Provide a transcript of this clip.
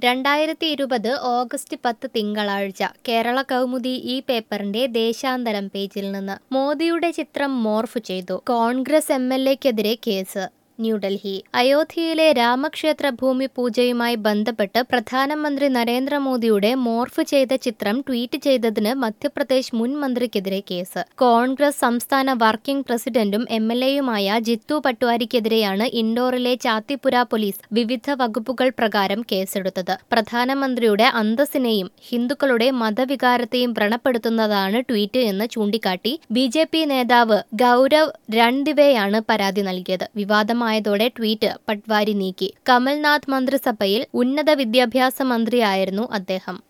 രണ്ടായിരത്തി ഇരുപത് ഓഗസ്റ്റ് പത്ത് തിങ്കളാഴ്ച കേരള കൗമുദി ഈ പേപ്പറിന്റെ ദേശാന്തരം പേജിൽ നിന്ന് മോദിയുടെ ചിത്രം മോർഫ് ചെയ്തു കോൺഗ്രസ് എം എൽ എക്കെതിരെ കേസ് ന്യൂഡൽഹി അയോധ്യയിലെ രാമക്ഷേത്ര ഭൂമി പൂജയുമായി ബന്ധപ്പെട്ട് പ്രധാനമന്ത്രി നരേന്ദ്രമോദിയുടെ മോർഫ് ചെയ്ത ചിത്രം ട്വീറ്റ് ചെയ്തതിന് മധ്യപ്രദേശ് മുൻ മന്ത്രിക്കെതിരെ കേസ് കോൺഗ്രസ് സംസ്ഥാന വർക്കിംഗ് പ്രസിഡന്റും എം എൽ എയുമായ ജിത്തു പട്വാരിക്കെതിരെയാണ് ഇൻഡോറിലെ ചാത്തിപുര പോലീസ് വിവിധ വകുപ്പുകൾ പ്രകാരം കേസെടുത്തത് പ്രധാനമന്ത്രിയുടെ അന്തസ്സിനെയും ഹിന്ദുക്കളുടെ മതവികാരത്തെയും വ്രണപ്പെടുത്തുന്നതാണ് ട്വീറ്റ് എന്ന് ചൂണ്ടിക്കാട്ടി ബി ജെ പി നേതാവ് ഗൗരവ് രൺദിവെയാണ് പരാതി നൽകിയത് വിവാദമായതോടെ ട്വീറ്റ് പട്വാരി നീക്കി കമൽനാഥ് മന്ത്രിസഭയിൽ ഉന്നത വിദ്യാഭ്യാസ മന്ത്രിയായിരുന്നു അദ്ദേഹം